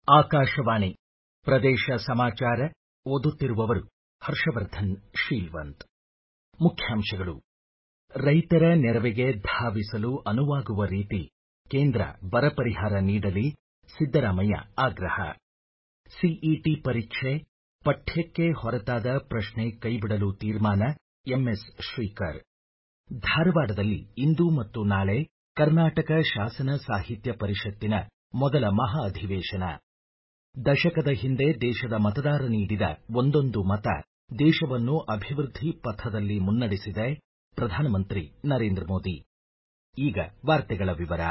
ಆಕಾಶವಾಣಿ ಪ್ರದೇಶ ಸಮಾಚಾರ ಓದುತ್ತಿರುವವರು ಹರ್ಷವರ್ಧನ್ ಶೀಲ್ವಂತ್ ಮುಖ್ಯಾಂಶಗಳು ರೈತರ ನೆರವಿಗೆ ಧಾವಿಸಲು ಅನುವಾಗುವ ರೀತಿ ಕೇಂದ್ರ ಬರ ಪರಿಹಾರ ನೀಡಲಿ ಸಿದ್ದರಾಮಯ್ಯ ಆಗ್ರಹ ಸಿಇಟಿ ಪರೀಕ್ಷೆ ಪಠ್ಯಕ್ಕೆ ಹೊರತಾದ ಪ್ರಶ್ನೆ ಕೈಬಿಡಲು ತೀರ್ಮಾನ ಎಂಎಸ್ ಶ್ರೀಕರ್ ಧಾರವಾಡದಲ್ಲಿ ಇಂದು ಮತ್ತು ನಾಳೆ ಕರ್ನಾಟಕ ಶಾಸನ ಸಾಹಿತ್ಯ ಪರಿಷತ್ತಿನ ಮೊದಲ ಮಹಾ ಅಧಿವೇಶನ ದಶಕದ ಹಿಂದೆ ದೇಶದ ಮತದಾರ ನೀಡಿದ ಒಂದೊಂದು ಮತ ದೇಶವನ್ನು ಅಭಿವೃದ್ಧಿ ಪಥದಲ್ಲಿ ಮುನ್ನಡೆಸಿದೆ ಪ್ರಧಾನಮಂತ್ರಿ ನರೇಂದ್ರ ಮೋದಿ ಈಗ ವಾರ್ತೆಗಳ ವಿವರ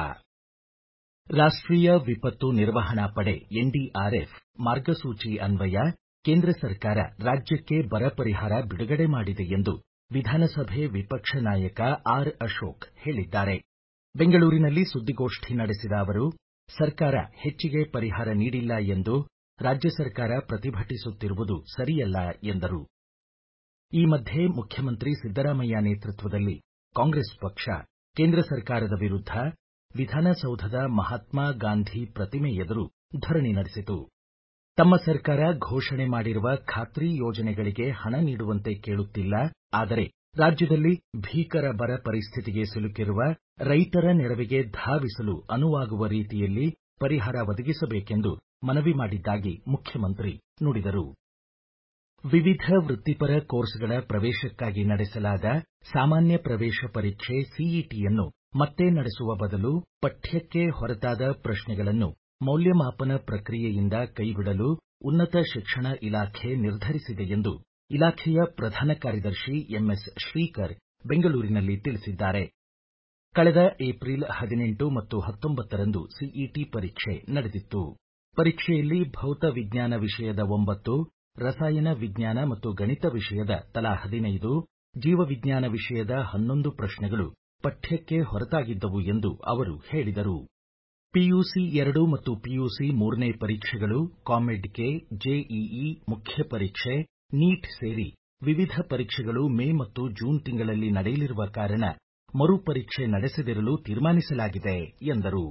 ರಾಷ್ಟೀಯ ವಿಪತ್ತು ನಿರ್ವಹಣಾ ಪಡೆ ಎನ್ಡಿಆರ್ಎಫ್ ಮಾರ್ಗಸೂಚಿ ಅನ್ವಯ ಕೇಂದ್ರ ಸರ್ಕಾರ ರಾಜ್ಯಕ್ಕೆ ಬರ ಪರಿಹಾರ ಬಿಡುಗಡೆ ಮಾಡಿದೆ ಎಂದು ವಿಧಾನಸಭೆ ವಿಪಕ್ಷ ನಾಯಕ ಆರ್ ಅಶೋಕ್ ಹೇಳಿದ್ದಾರೆ ಬೆಂಗಳೂರಿನಲ್ಲಿ ಸುದ್ದಿಗೋಷ್ಠಿ ನಡೆಸಿದ ಅವರು ಸರ್ಕಾರ ಹೆಚ್ಚಿಗೆ ಪರಿಹಾರ ನೀಡಿಲ್ಲ ಎಂದು ರಾಜ್ಯ ಸರ್ಕಾರ ಪ್ರತಿಭಟಿಸುತ್ತಿರುವುದು ಸರಿಯಲ್ಲ ಎಂದರು ಈ ಮಧ್ಯೆ ಮುಖ್ಯಮಂತ್ರಿ ಸಿದ್ದರಾಮಯ್ಯ ನೇತೃತ್ವದಲ್ಲಿ ಕಾಂಗ್ರೆಸ್ ಪಕ್ಷ ಕೇಂದ್ರ ಸರ್ಕಾರದ ವಿರುದ್ಧ ವಿಧಾನಸೌಧದ ಮಹಾತ್ಮ ಗಾಂಧಿ ಪ್ರತಿಮೆ ಎದುರು ಧರಣಿ ನಡೆಸಿತು ತಮ್ಮ ಸರ್ಕಾರ ಘೋಷಣೆ ಮಾಡಿರುವ ಖಾತ್ರಿ ಯೋಜನೆಗಳಿಗೆ ಹಣ ನೀಡುವಂತೆ ಕೇಳುತ್ತಿಲ್ಲ ಆದರೆ ರಾಜ್ಯದಲ್ಲಿ ಭೀಕರ ಬರ ಪರಿಸ್ಥಿತಿಗೆ ಸಿಲುಕಿರುವ ರೈತರ ನೆರವಿಗೆ ಧಾವಿಸಲು ಅನುವಾಗುವ ರೀತಿಯಲ್ಲಿ ಪರಿಹಾರ ಒದಗಿಸಬೇಕೆಂದು ಮನವಿ ಮಾಡಿದ್ದಾಗಿ ಮುಖ್ಯಮಂತ್ರಿ ನುಡಿದರು ವಿವಿಧ ವೃತ್ತಿಪರ ಕೋರ್ಸ್ಗಳ ಪ್ರವೇಶಕ್ಕಾಗಿ ನಡೆಸಲಾದ ಸಾಮಾನ್ಯ ಪ್ರವೇಶ ಪರೀಕ್ಷೆ ಸಿಇಟಿಯನ್ನು ಮತ್ತೆ ನಡೆಸುವ ಬದಲು ಪಠ್ಯಕ್ಕೆ ಹೊರತಾದ ಪ್ರಶ್ನೆಗಳನ್ನು ಮೌಲ್ಯಮಾಪನ ಪ್ರಕ್ರಿಯೆಯಿಂದ ಕೈಬಿಡಲು ಉನ್ನತ ಶಿಕ್ಷಣ ಇಲಾಖೆ ನಿರ್ಧರಿಸಿದೆ ಎಂದು ಇಲಾಖೆಯ ಪ್ರಧಾನ ಕಾರ್ಯದರ್ಶಿ ಎಂಎಸ್ ಶ್ರೀಕರ್ ಬೆಂಗಳೂರಿನಲ್ಲಿ ತಿಳಿಸಿದ್ದಾರೆ ಕಳೆದ ಏಪ್ರಿಲ್ ಹದಿನೆಂಟು ಮತ್ತು ಹತ್ತೊಂಬತ್ತರಂದು ಸಿಇಟಿ ಪರೀಕ್ಷೆ ನಡೆದಿತ್ತು ಪರೀಕ್ಷೆಯಲ್ಲಿ ಭೌತ ವಿಜ್ಞಾನ ವಿಷಯದ ಒಂಬತ್ತು ರಸಾಯನ ವಿಜ್ಞಾನ ಮತ್ತು ಗಣಿತ ವಿಷಯದ ತಲಾ ಹದಿನೈದು ಜೀವವಿಜ್ಞಾನ ವಿಷಯದ ಹನ್ನೊಂದು ಪ್ರಶ್ನೆಗಳು ಪಠ್ಯಕ್ಕೆ ಹೊರತಾಗಿದ್ದವು ಎಂದು ಅವರು ಹೇಳಿದರು ಪಿಯುಸಿ ಎರಡು ಮತ್ತು ಪಿಯುಸಿ ಮೂರನೇ ಪರೀಕ್ಷೆಗಳು ಕಾಮೆಡ್ ಕೆ ಜೆಇಇ ಮುಖ್ಯ ಪರೀಕ್ಷೆ ನೀಟ್ ಸೇರಿ ವಿವಿಧ ಪರೀಕ್ಷೆಗಳು ಮೇ ಮತ್ತು ಜೂನ್ ತಿಂಗಳಲ್ಲಿ ನಡೆಯಲಿರುವ ಕಾರಣ ಮರುಪರೀಕ್ಷೆ ನಡೆಸದಿರಲು ತೀರ್ಮಾನಿಸಲಾಗಿದೆ ಎಂದರು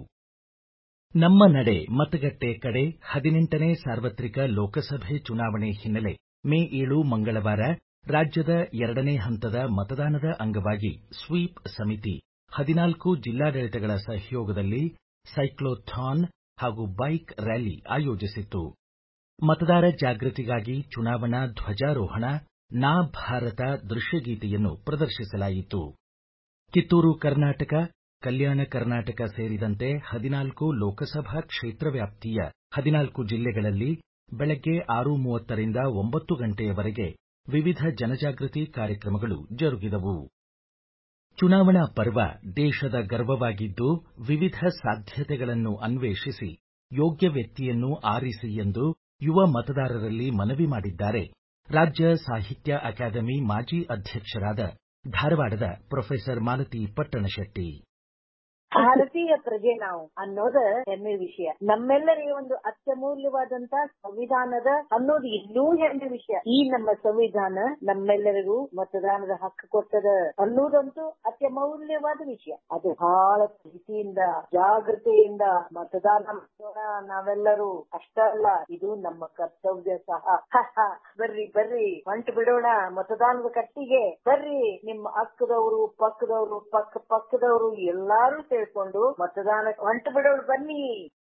ನಮ್ಮ ನಡೆ ಮತಗಟ್ಟೆ ಕಡೆ ಹದಿನೆಂಟನೇ ಸಾರ್ವತ್ರಿಕ ಲೋಕಸಭೆ ಚುನಾವಣೆ ಹಿನ್ನೆಲೆ ಮೇ ಏಳು ಮಂಗಳವಾರ ರಾಜ್ಯದ ಎರಡನೇ ಹಂತದ ಮತದಾನದ ಅಂಗವಾಗಿ ಸ್ವೀಪ್ ಸಮಿತಿ ಹದಿನಾಲ್ಕು ಜಿಲ್ಲಾಡಳಿತಗಳ ಸಹಯೋಗದಲ್ಲಿ ಸೈಕ್ಲೋಥಾನ್ ಹಾಗೂ ಬೈಕ್ ರ್ಯಾಲಿ ಆಯೋಜಿಸಿತ್ತು ಮತದಾರ ಜಾಗೃತಿಗಾಗಿ ಚುನಾವಣಾ ಧ್ವಜಾರೋಹಣ ನಾ ಭಾರತ ದೃಶ್ಯಗೀತೆಯನ್ನು ಪ್ರದರ್ಶಿಸಲಾಯಿತು ಕಿತ್ತೂರು ಕರ್ನಾಟಕ ಕಲ್ಯಾಣ ಕರ್ನಾಟಕ ಸೇರಿದಂತೆ ಹದಿನಾಲ್ಕು ಲೋಕಸಭಾ ಕ್ಷೇತ್ರ ವ್ಯಾಪ್ತಿಯ ಹದಿನಾಲ್ಕು ಜಿಲ್ಲೆಗಳಲ್ಲಿ ಬೆಳಗ್ಗೆ ಆರು ಮೂವತ್ತರಿಂದ ಒಂಬತ್ತು ಗಂಟೆಯವರೆಗೆ ವಿವಿಧ ಜನಜಾಗೃತಿ ಕಾರ್ಯಕ್ರಮಗಳು ಜರುಗಿದವು ಚುನಾವಣಾ ಪರ್ವ ದೇಶದ ಗರ್ವವಾಗಿದ್ದು ವಿವಿಧ ಸಾಧ್ಯತೆಗಳನ್ನು ಅನ್ವೇಷಿಸಿ ಯೋಗ್ಯ ವ್ಯಕ್ತಿಯನ್ನು ಆರಿಸಿ ಎಂದು ಯುವ ಮತದಾರರಲ್ಲಿ ಮನವಿ ಮಾಡಿದ್ದಾರೆ ರಾಜ್ಯ ಸಾಹಿತ್ಯ ಅಕಾಡೆಮಿ ಮಾಜಿ ಅಧ್ಯಕ್ಷರಾದ ಧಾರವಾಡದ ಪ್ರೊಫೆಸರ್ ಮಾಲತಿ ಪಟ್ಟಣಶೆಟ್ಟಿ ಭಾರತೀಯ ಪ್ರಜೆ ನಾವು ಅನ್ನೋದ ಹೆಮ್ಮೆ ವಿಷಯ ನಮ್ಮೆಲ್ಲರಿಗೆ ಒಂದು ಅತ್ಯಮೂಲ್ಯವಾದಂತ ಸಂವಿಧಾನದ ಅನ್ನೋದು ಇನ್ನೂ ಹೆಮ್ಮೆ ವಿಷಯ ಈ ನಮ್ಮ ಸಂವಿಧಾನ ನಮ್ಮೆಲ್ಲರಿಗೂ ಮತದಾನದ ಹಕ್ಕು ಕೊಟ್ಟದ ಅನ್ನೋದಂತೂ ಅತ್ಯಮೂಲ್ಯವಾದ ವಿಷಯ ಅದು ಬಹಳ ಪ್ರೀತಿಯಿಂದ ಜಾಗೃತೆಯಿಂದ ಮತದಾನ ಮಾಡೋಣ ನಾವೆಲ್ಲರೂ ಅಷ್ಟ ಅಲ್ಲ ಇದು ನಮ್ಮ ಕರ್ತವ್ಯ ಸಹ ಬರ್ರಿ ಬರ್ರಿ ಹೊಂಟು ಬಿಡೋಣ ಮತದಾನದ ಕಟ್ಟಿಗೆ ಬರ್ರಿ ನಿಮ್ಮ ಅಕ್ಕದವರು ಪಕ್ಕದವರು ಪಕ್ಕ ಪಕ್ಕದವರು ಎಲ್ಲಾರು ಸೇರ್ಕೊಂಡು ಮತದಾನ ಹೊಂಟು ಬಿಡೋಣ ಬನ್ನಿ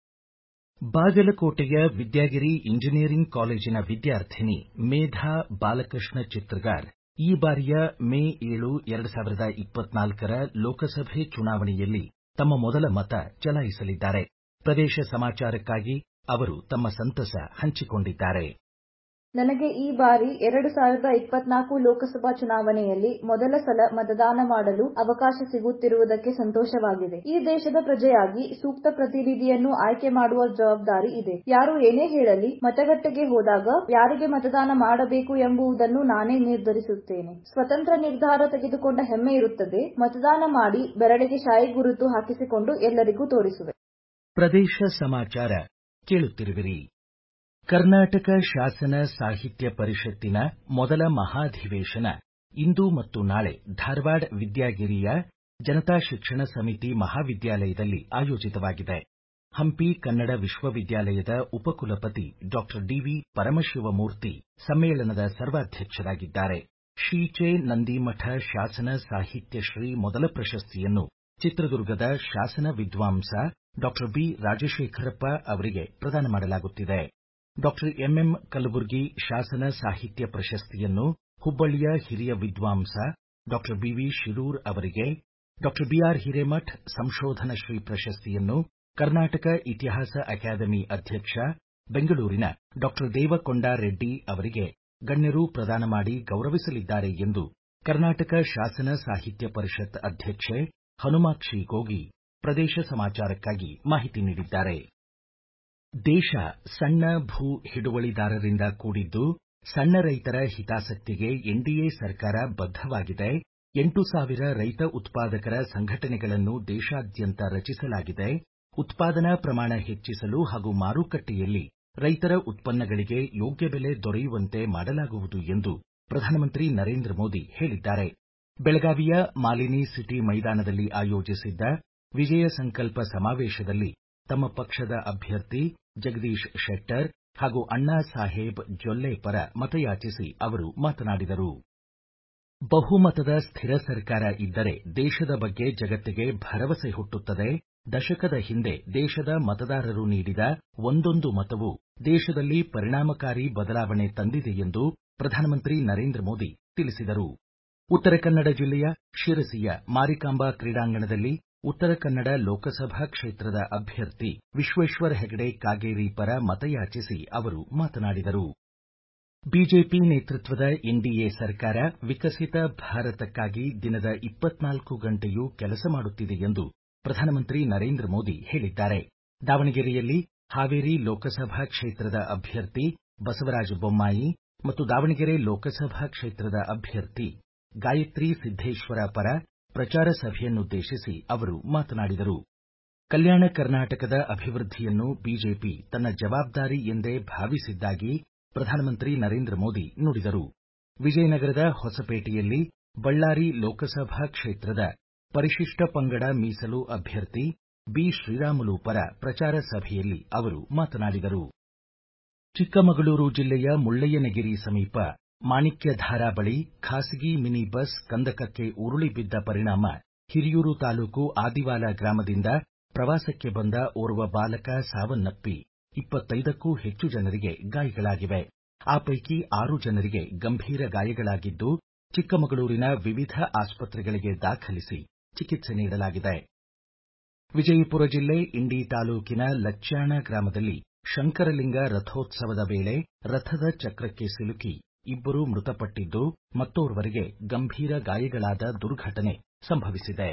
ಬಾಗಲಕೋಟೆಯ ವಿದ್ಯಾಗಿರಿ ಇಂಜಿನಿಯರಿಂಗ್ ಕಾಲೇಜಿನ ವಿದ್ಯಾರ್ಥಿನಿ ಮೇಧಾ ಬಾಲಕೃಷ್ಣ ಚಿತ್ರಗಾರ್ ಈ ಬಾರಿಯ ಮೇ ಏಳು ಎರಡು ಸಾವಿರದ ಇಪ್ಪತ್ನಾಲ್ಕರ ಲೋಕಸಭೆ ಚುನಾವಣೆಯಲ್ಲಿ ತಮ್ಮ ಮೊದಲ ಮತ ಚಲಾಯಿಸಲಿದ್ದಾರೆ ಪ್ರದೇಶ ಸಮಾಚಾರಕ್ಕಾಗಿ ಅವರು ತಮ್ಮ ಸಂತಸ ಹಂಚಿಕೊಂಡಿದ್ದಾರೆ ನನಗೆ ಈ ಬಾರಿ ಎರಡು ಸಾವಿರದ ಇಪ್ಪತ್ನಾಲ್ಕು ಲೋಕಸಭಾ ಚುನಾವಣೆಯಲ್ಲಿ ಮೊದಲ ಸಲ ಮತದಾನ ಮಾಡಲು ಅವಕಾಶ ಸಿಗುತ್ತಿರುವುದಕ್ಕೆ ಸಂತೋಷವಾಗಿದೆ ಈ ದೇಶದ ಪ್ರಜೆಯಾಗಿ ಸೂಕ್ತ ಪ್ರತಿನಿಧಿಯನ್ನು ಆಯ್ಕೆ ಮಾಡುವ ಜವಾಬ್ದಾರಿ ಇದೆ ಯಾರು ಏನೇ ಹೇಳಲಿ ಮತಗಟ್ಟೆಗೆ ಹೋದಾಗ ಯಾರಿಗೆ ಮತದಾನ ಮಾಡಬೇಕು ಎಂಬುದನ್ನು ನಾನೇ ನಿರ್ಧರಿಸುತ್ತೇನೆ ಸ್ವತಂತ್ರ ನಿರ್ಧಾರ ತೆಗೆದುಕೊಂಡ ಹೆಮ್ಮೆ ಇರುತ್ತದೆ ಮತದಾನ ಮಾಡಿ ಬೆರಳಿಗೆ ಶಾಯಿ ಗುರುತು ಹಾಕಿಸಿಕೊಂಡು ಎಲ್ಲರಿಗೂ ತೋರಿಸುವೆ ಪ್ರದೇಶ ಸಮಾಚಾರ ಕೇಳುತ್ತಿರುವಿರಿ ಕರ್ನಾಟಕ ಶಾಸನ ಸಾಹಿತ್ಯ ಪರಿಷತ್ತಿನ ಮೊದಲ ಮಹಾಧಿವೇಶನ ಇಂದು ಮತ್ತು ನಾಳೆ ಧಾರವಾಡ ವಿದ್ಯಾಗಿರಿಯ ಜನತಾ ಶಿಕ್ಷಣ ಸಮಿತಿ ಮಹಾವಿದ್ಯಾಲಯದಲ್ಲಿ ಆಯೋಜಿತವಾಗಿದೆ ಹಂಪಿ ಕನ್ನಡ ವಿಶ್ವವಿದ್ಯಾಲಯದ ಉಪಕುಲಪತಿ ಡಾಕ್ಟರ್ ಡಿವಿ ಪರಮಶಿವಮೂರ್ತಿ ಸಮ್ಮೇಳನದ ಸರ್ವಾಧ್ಯಕ್ಷರಾಗಿದ್ದಾರೆ ಶೀಚೆ ನಂದಿಮಠ ಶಾಸನ ಸಾಹಿತ್ಯ ಶ್ರೀ ಮೊದಲ ಪ್ರಶಸ್ತಿಯನ್ನು ಚಿತ್ರದುರ್ಗದ ಶಾಸನ ವಿದ್ವಾಂಸ ಡಾಕ್ಟರ್ ಬಿ ರಾಜಶೇಖರಪ್ಪ ಅವರಿಗೆ ಪ್ರದಾನ ಮಾಡಲಾಗುತ್ತಿದೆ ಡಾಕ್ಟರ್ ಎಂಎಂ ಕಲಬುರ್ಗಿ ಶಾಸನ ಸಾಹಿತ್ಯ ಪ್ರಶಸ್ತಿಯನ್ನು ಹುಬ್ಬಳ್ಳಿಯ ಹಿರಿಯ ವಿದ್ವಾಂಸ ಡಾಕ್ಟರ್ ಬಿವಿ ಶಿರೂರ್ ಅವರಿಗೆ ಡಾಕ್ಟರ್ ಬಿಆರ್ ಹಿರೇಮಠ್ ಸಂಶೋಧನ ಶ್ರೀ ಪ್ರಶಸ್ತಿಯನ್ನು ಕರ್ನಾಟಕ ಇತಿಹಾಸ ಅಕಾಡೆಮಿ ಅಧ್ಯಕ್ಷ ಬೆಂಗಳೂರಿನ ಡಾಕ್ಟರ್ ದೇವಕೊಂಡ ರೆಡ್ಡಿ ಅವರಿಗೆ ಗಣ್ಯರು ಪ್ರದಾನ ಮಾಡಿ ಗೌರವಿಸಲಿದ್ದಾರೆ ಎಂದು ಕರ್ನಾಟಕ ಶಾಸನ ಸಾಹಿತ್ಯ ಪರಿಷತ್ ಅಧ್ಯಕ್ಷೆ ಹನುಮಾಕ್ಷಿ ಗೋಗಿ ಪ್ರದೇಶ ಸಮಾಚಾರಕ್ಕಾಗಿ ಮಾಹಿತಿ ನೀಡಿದ್ದಾರೆ ದೇಶ ಸಣ್ಣ ಭೂ ಹಿಡುವಳಿದಾರರಿಂದ ಕೂಡಿದ್ದು ಸಣ್ಣ ರೈತರ ಹಿತಾಸಕ್ತಿಗೆ ಎನ್ಡಿಎ ಸರ್ಕಾರ ಬದ್ಧವಾಗಿದೆ ಎಂಟು ಸಾವಿರ ರೈತ ಉತ್ಪಾದಕರ ಸಂಘಟನೆಗಳನ್ನು ದೇಶಾದ್ಯಂತ ರಚಿಸಲಾಗಿದೆ ಉತ್ಪಾದನಾ ಪ್ರಮಾಣ ಹೆಚ್ಚಿಸಲು ಹಾಗೂ ಮಾರುಕಟ್ಟೆಯಲ್ಲಿ ರೈತರ ಉತ್ಪನ್ನಗಳಿಗೆ ಯೋಗ್ಯ ಬೆಲೆ ದೊರೆಯುವಂತೆ ಮಾಡಲಾಗುವುದು ಎಂದು ಪ್ರಧಾನಮಂತ್ರಿ ನರೇಂದ್ರ ಮೋದಿ ಹೇಳಿದ್ದಾರೆ ಬೆಳಗಾವಿಯ ಮಾಲಿನಿ ಸಿಟಿ ಮೈದಾನದಲ್ಲಿ ಆಯೋಜಿಸಿದ್ದ ವಿಜಯ ಸಂಕಲ್ಪ ಸಮಾವೇಶದಲ್ಲಿ ತಮ್ಮ ಪಕ್ಷದ ಅಭ್ಯರ್ಥಿ ಜಗದೀಶ್ ಶೆಟ್ಟರ್ ಹಾಗೂ ಅಣ್ಣಾ ಸಾಹೇಬ್ ಜೊಲ್ಲೆ ಪರ ಮತಯಾಚಿಸಿ ಅವರು ಮಾತನಾಡಿದರು ಬಹುಮತದ ಸ್ಥಿರ ಸರ್ಕಾರ ಇದ್ದರೆ ದೇಶದ ಬಗ್ಗೆ ಜಗತ್ತಿಗೆ ಭರವಸೆ ಹುಟ್ಟುತ್ತದೆ ದಶಕದ ಹಿಂದೆ ದೇಶದ ಮತದಾರರು ನೀಡಿದ ಒಂದೊಂದು ಮತವು ದೇಶದಲ್ಲಿ ಪರಿಣಾಮಕಾರಿ ಬದಲಾವಣೆ ತಂದಿದೆ ಎಂದು ಪ್ರಧಾನಮಂತ್ರಿ ನರೇಂದ್ರ ಮೋದಿ ತಿಳಿಸಿದರು ಉತ್ತರ ಕನ್ನಡ ಜಿಲ್ಲೆಯ ಶಿರಸಿಯ ಮಾರಿಕಾಂಬಾ ಕ್ರೀಡಾಂಗಣದಲ್ಲಿ ಉತ್ತರ ಕನ್ನಡ ಲೋಕಸಭಾ ಕ್ಷೇತ್ರದ ಅಭ್ಯರ್ಥಿ ವಿಶ್ವೇಶ್ವರ ಹೆಗಡೆ ಕಾಗೇರಿ ಪರ ಮತಯಾಚಿಸಿ ಅವರು ಮಾತನಾಡಿದರು ಬಿಜೆಪಿ ನೇತೃತ್ವದ ಎನ್ಡಿಎ ಸರ್ಕಾರ ವಿಕಸಿತ ಭಾರತಕ್ಕಾಗಿ ದಿನದ ಇಪ್ಪತ್ನಾಲ್ಕು ಗಂಟೆಯೂ ಕೆಲಸ ಮಾಡುತ್ತಿದೆ ಎಂದು ಪ್ರಧಾನಮಂತ್ರಿ ನರೇಂದ್ರ ಮೋದಿ ಹೇಳಿದ್ದಾರೆ ದಾವಣಗೆರೆಯಲ್ಲಿ ಹಾವೇರಿ ಲೋಕಸಭಾ ಕ್ಷೇತ್ರದ ಅಭ್ಯರ್ಥಿ ಬಸವರಾಜ ಬೊಮ್ಮಾಯಿ ಮತ್ತು ದಾವಣಗೆರೆ ಲೋಕಸಭಾ ಕ್ಷೇತ್ರದ ಅಭ್ಯರ್ಥಿ ಗಾಯತ್ರಿ ಸಿದ್ದೇಶ್ವರ ಪರ ಪ್ರಚಾರ ಸಭೆಯನ್ನುದ್ದೇಶಿಸಿ ಅವರು ಮಾತನಾಡಿದರು ಕಲ್ಯಾಣ ಕರ್ನಾಟಕದ ಅಭಿವೃದ್ಧಿಯನ್ನು ಬಿಜೆಪಿ ತನ್ನ ಜವಾಬ್ದಾರಿ ಎಂದೇ ಭಾವಿಸಿದ್ದಾಗಿ ಪ್ರಧಾನಮಂತ್ರಿ ನರೇಂದ್ರ ಮೋದಿ ನುಡಿದರು ವಿಜಯನಗರದ ಹೊಸಪೇಟೆಯಲ್ಲಿ ಬಳ್ಳಾರಿ ಲೋಕಸಭಾ ಕ್ಷೇತ್ರದ ಪರಿಶಿಷ್ಟ ಪಂಗಡ ಮೀಸಲು ಅಭ್ಯರ್ಥಿ ಬಿ ಶ್ರೀರಾಮುಲು ಪರ ಪ್ರಚಾರ ಸಭೆಯಲ್ಲಿ ಅವರು ಮಾತನಾಡಿದರು ಚಿಕ್ಕಮಗಳೂರು ಜಿಲ್ಲೆಯ ಮುಳ್ಳಯ್ಯನಗಿರಿ ಸಮೀಪ ಮಾಣಿಕ್ಯಧಾರಾ ಬಳಿ ಖಾಸಗಿ ಮಿನಿ ಬಸ್ ಕಂದಕಕ್ಕೆ ಉರುಳಿ ಬಿದ್ದ ಪರಿಣಾಮ ಹಿರಿಯೂರು ತಾಲೂಕು ಆದಿವಾಲ ಗ್ರಾಮದಿಂದ ಪ್ರವಾಸಕ್ಕೆ ಬಂದ ಓರ್ವ ಬಾಲಕ ಸಾವನ್ನಪ್ಪಿ ಇಪ್ಪತ್ತೈದಕ್ಕೂ ಹೆಚ್ಚು ಜನರಿಗೆ ಗಾಯಗಳಾಗಿವೆ ಆ ಪೈಕಿ ಆರು ಜನರಿಗೆ ಗಂಭೀರ ಗಾಯಗಳಾಗಿದ್ದು ಚಿಕ್ಕಮಗಳೂರಿನ ವಿವಿಧ ಆಸ್ಪತ್ರೆಗಳಿಗೆ ದಾಖಲಿಸಿ ಚಿಕಿತ್ಸೆ ನೀಡಲಾಗಿದೆ ವಿಜಯಪುರ ಜಿಲ್ಲೆ ಇಂಡಿ ತಾಲೂಕಿನ ಲಚ್ಚಾಣ ಗ್ರಾಮದಲ್ಲಿ ಶಂಕರಲಿಂಗ ರಥೋತ್ಸವದ ವೇಳೆ ರಥದ ಚಕ್ರಕ್ಕೆ ಸಿಲುಕಿ ಇಬ್ಬರು ಮೃತಪಟ್ಟಿದ್ದು ಮತ್ತೋರ್ವರಿಗೆ ಗಂಭೀರ ಗಾಯಗಳಾದ ದುರ್ಘಟನೆ ಸಂಭವಿಸಿದೆ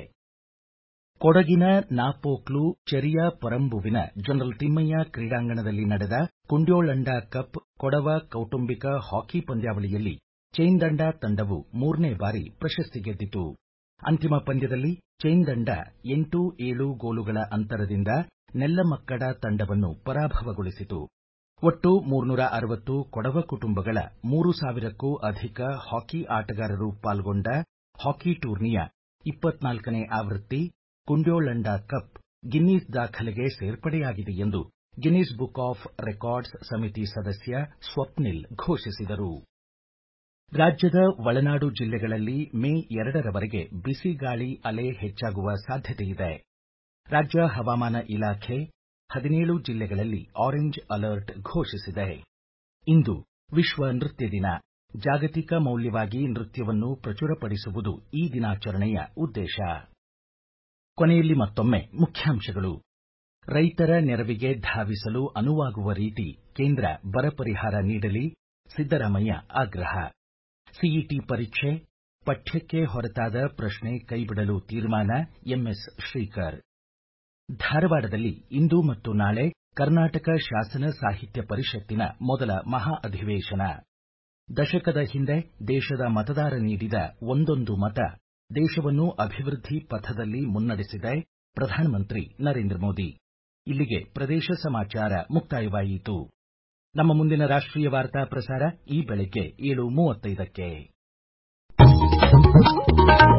ಕೊಡಗಿನ ನಾಪೋಕ್ಲು ಚೆರಿಯ ಪರಂಬುವಿನ ಜನರಲ್ ತಿಮ್ಮಯ್ಯ ಕ್ರೀಡಾಂಗಣದಲ್ಲಿ ನಡೆದ ಕುಂಡ್ಯೋಳಂಡ ಕಪ್ ಕೊಡವ ಕೌಟುಂಬಿಕ ಹಾಕಿ ಪಂದ್ಯಾವಳಿಯಲ್ಲಿ ಚೈನ್ದಂಡ ತಂಡವು ಮೂರನೇ ಬಾರಿ ಪ್ರಶಸ್ತಿ ಗೆದ್ದಿತು ಅಂತಿಮ ಪಂದ್ಯದಲ್ಲಿ ಚೈನ್ದಂಡ ಎಂಟು ಏಳು ಗೋಲುಗಳ ಅಂತರದಿಂದ ನೆಲ್ಲಮಕ್ಕಡ ತಂಡವನ್ನು ಪರಾಭವಗೊಳಿಸಿತು ಒಟ್ಟು ಮೂರ್ನೂರ ಅರವತ್ತು ಕೊಡವ ಕುಟುಂಬಗಳ ಮೂರು ಸಾವಿರಕ್ಕೂ ಅಧಿಕ ಹಾಕಿ ಆಟಗಾರರು ಪಾಲ್ಗೊಂಡ ಹಾಕಿ ಟೂರ್ನಿಯ ಇಪ್ಪತ್ನಾಲ್ಕನೇ ಆವೃತ್ತಿ ಕುಂಡ್ಯೋಳಂಡ ಕಪ್ ಗಿನ್ನೀಸ್ ದಾಖಲೆಗೆ ಸೇರ್ಪಡೆಯಾಗಿದೆ ಎಂದು ಗಿನ್ನೀಸ್ ಬುಕ್ ಆಫ್ ರೆಕಾರ್ಡ್ಸ್ ಸಮಿತಿ ಸದಸ್ಯ ಸ್ವಪ್ನಿಲ್ ಘೋಷಿಸಿದರು ರಾಜ್ಯದ ಒಳನಾಡು ಜಿಲ್ಲೆಗಳಲ್ಲಿ ಮೇ ಎರಡರವರೆಗೆ ಬಿಸಿ ಗಾಳಿ ಅಲೆ ಹೆಚ್ಚಾಗುವ ಸಾಧ್ಯತೆಯಿದೆ ರಾಜ್ಯ ಹವಾಮಾನ ಇಲಾಖೆ ಹದಿನೇಳು ಜಿಲ್ಲೆಗಳಲ್ಲಿ ಆರೆಂಜ್ ಅಲರ್ಟ್ ಘೋಷಿಸಿದೆ ಇಂದು ವಿಶ್ವ ನೃತ್ಯ ದಿನ ಜಾಗತಿಕ ಮೌಲ್ಯವಾಗಿ ನೃತ್ಯವನ್ನು ಪ್ರಚುರಪಡಿಸುವುದು ಈ ದಿನಾಚರಣೆಯ ಉದ್ದೇಶ ಕೊನೆಯಲ್ಲಿ ಮತ್ತೊಮ್ಮೆ ಮುಖ್ಯಾಂಶಗಳು ರೈತರ ನೆರವಿಗೆ ಧಾವಿಸಲು ಅನುವಾಗುವ ರೀತಿ ಕೇಂದ್ರ ಬರ ಪರಿಹಾರ ನೀಡಲಿ ಸಿದ್ದರಾಮಯ್ಯ ಆಗ್ರಹ ಸಿಇಟಿ ಪರೀಕ್ಷೆ ಪಠ್ಯಕ್ಕೆ ಹೊರತಾದ ಪ್ರಶ್ನೆ ಕೈಬಿಡಲು ತೀರ್ಮಾನ ಎಂಎಸ್ ಶ್ರೀಕರ್ ಧಾರವಾಡದಲ್ಲಿ ಇಂದು ಮತ್ತು ನಾಳೆ ಕರ್ನಾಟಕ ಶಾಸನ ಸಾಹಿತ್ಯ ಪರಿಷತ್ತಿನ ಮೊದಲ ಮಹಾ ಅಧಿವೇಶನ ದಶಕದ ಹಿಂದೆ ದೇಶದ ಮತದಾರ ನೀಡಿದ ಒಂದೊಂದು ಮತ ದೇಶವನ್ನು ಅಭಿವೃದ್ಧಿ ಪಥದಲ್ಲಿ ಮುನ್ನಡೆಸಿದೆ ಪ್ರಧಾನಮಂತ್ರಿ ನರೇಂದ್ರ ಮೋದಿ ಇಲ್ಲಿಗೆ ಪ್ರದೇಶ ಸಮಾಚಾರ ಮುಕ್ತಾಯವಾಯಿತು ನಮ್ಮ ಮುಂದಿನ ರಾಷ್ಟ್ರೀಯ ವಾರ್ತಾ ಪ್ರಸಾರ ಈ ಬೆಳಗ್ಗೆ ಏಳು ಮೂವತ್ತೈದಕ್ಕೆ